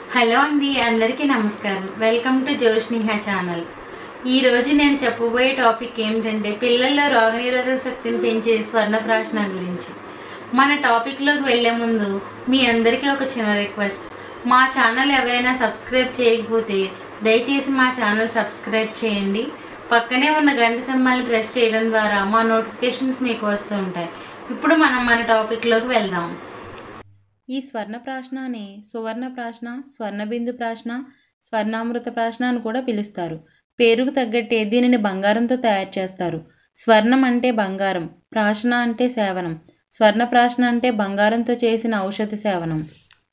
hello అండి అందరికీ నమస్కారం వెల్కమ్ టు జోష్నిహా ఛానల్ ఈరోజు నేను చెప్పబోయే టాపిక్ ఏమిటంటే పిల్లల్లో రోగనిరోధక శక్తిని పెంచే స్వర్ణప్రాశన గురించి మన టాపిక్లోకి వెళ్ళే ముందు మీ అందరికీ ఒక చిన్న రిక్వెస్ట్ మా ఛానల్ ఎవరైనా సబ్స్క్రైబ్ చేయకపోతే దయచేసి మా ఛానల్ సబ్స్క్రైబ్ చేయండి పక్కనే ఉన్న గంట సింహాలు ప్రెస్ చేయడం ద్వారా మా నోటిఫికేషన్స్ మీకు వస్తూ ఉంటాయి ఇప్పుడు మనం మన టాపిక్లోకి వెళ్దాం ఈ స్వర్ణ ప్రాశనాన్ని సువర్ణ ప్రాశన స్వర్ణబిందు ప్రాశన స్వర్ణామృత ప్రాశన అని కూడా పిలుస్తారు పేరుకు తగ్గట్టే దీనిని బంగారంతో తయారు చేస్తారు స్వర్ణం అంటే బంగారం ప్రాశన అంటే సేవనం స్వర్ణ ప్రాశన అంటే బంగారంతో చేసిన ఔషధ సేవనం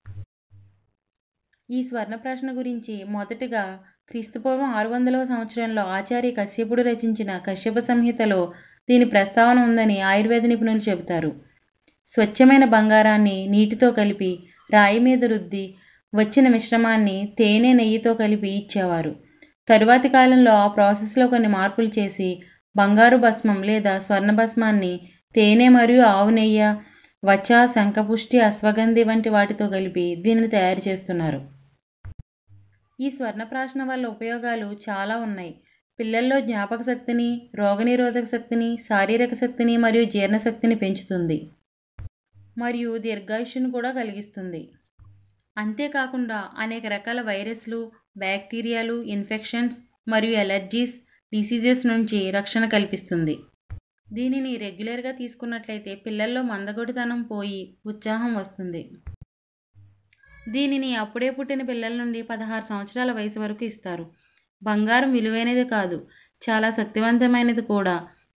ఈ స్వర్ణ ప్రాశన గురించి మొదటగా క్రీస్తుపూర్వం ఆరు వందలవ సంవత్సరంలో ఆచార్య కశ్యపుడు రచించిన కశ్యప సంహితలో దీని ప్రస్తావన ఉందని ఆయుర్వేద నిపుణులు చెబుతారు స్వచ్ఛమైన బంగారాన్ని నీటితో కలిపి రాయి మీద రుద్ది వచ్చిన మిశ్రమాన్ని తేనె నెయ్యితో కలిపి ఇచ్చేవారు తరువాతి కాలంలో ఆ ప్రాసెస్లో కొన్ని మార్పులు చేసి బంగారు భస్మం లేదా స్వర్ణ భస్మాన్ని తేనె మరియు ఆవు నెయ్యి వచ శంఖపుష్టి అశ్వగంధి వంటి వాటితో కలిపి దీనిని తయారు చేస్తున్నారు ఈ స్వర్ణప్రాశన వల్ల ఉపయోగాలు చాలా ఉన్నాయి పిల్లల్లో జ్ఞాపక శక్తిని రోగనిరోధక శక్తిని శారీరక శక్తిని మరియు జీర్ణశక్తిని పెంచుతుంది మరియు దీర్ఘాయుష్ను కూడా కలిగిస్తుంది అంతేకాకుండా అనేక రకాల వైరస్లు బ్యాక్టీరియాలు ఇన్ఫెక్షన్స్ మరియు ఎలర్జీస్ డిసీజెస్ నుంచి రక్షణ కల్పిస్తుంది దీనిని రెగ్యులర్గా తీసుకున్నట్లయితే పిల్లల్లో మందగొడితనం పోయి ఉత్సాహం వస్తుంది దీనిని అప్పుడే పుట్టిన పిల్లల నుండి పదహారు సంవత్సరాల వయసు వరకు ఇస్తారు బంగారం విలువైనది కాదు చాలా శక్తివంతమైనది కూడా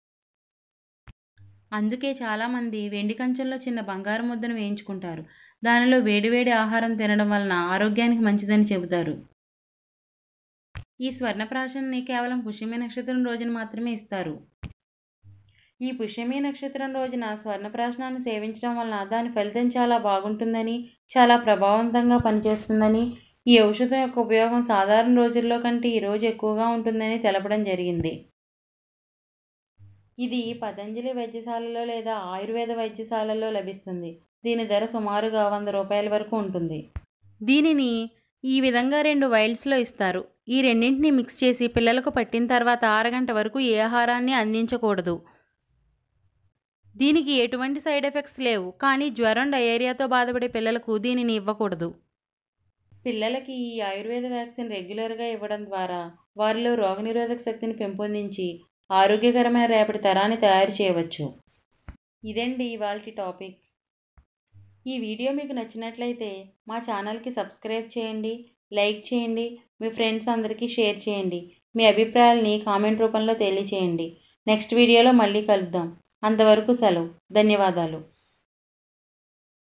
అందుకే చాలామంది వెండి కంచంలో చిన్న బంగారు ముద్దను వేయించుకుంటారు దానిలో వేడివేడి ఆహారం తినడం వలన ఆరోగ్యానికి మంచిదని చెబుతారు ఈ స్వర్ణప్రాశనని కేవలం పుష్యమి నక్షత్రం రోజున మాత్రమే ఇస్తారు ఈ పుష్యమి నక్షత్రం రోజున స్వర్ణప్రాశనాన్ని సేవించడం వలన దాని ఫలితం చాలా బాగుంటుందని చాలా ప్రభావవంతంగా పనిచేస్తుందని ఈ ఔషధం యొక్క ఉపయోగం సాధారణ రోజుల్లో కంటే ఈ రోజు ఎక్కువగా ఉంటుందని తెలపడం జరిగింది ఇది పతంజలి వైద్యశాలలో లేదా ఆయుర్వేద వైద్యశాలలో లభిస్తుంది దీని ధర సుమారుగా వంద రూపాయల వరకు ఉంటుంది దీనిని ఈ విధంగా రెండు వైల్స్లో ఇస్తారు ఈ రెండింటిని మిక్స్ చేసి పిల్లలకు పట్టిన తర్వాత అరగంట వరకు ఏ ఆహారాన్ని అందించకూడదు దీనికి ఎటువంటి సైడ్ ఎఫెక్ట్స్ లేవు కానీ జ్వరం డయేరియాతో బాధపడే పిల్లలకు దీనిని ఇవ్వకూడదు పిల్లలకి ఈ ఆయుర్వేద వ్యాక్సిన్ రెగ్యులర్గా ఇవ్వడం ద్వారా వారిలో రోగనిరోధక శక్తిని పెంపొందించి ఆరోగ్యకరమైన రేపటి తరాన్ని తయారు చేయవచ్చు ఇదండి ఇవాళ టాపిక్ ఈ వీడియో మీకు నచ్చినట్లయితే మా ఛానల్కి సబ్స్క్రైబ్ చేయండి లైక్ చేయండి మీ ఫ్రెండ్స్ అందరికీ షేర్ చేయండి మీ అభిప్రాయాల్ని కామెంట్ రూపంలో తెలియచేయండి నెక్స్ట్ వీడియోలో మళ్ళీ కలుద్దాం అంతవరకు సెలవు ధన్యవాదాలు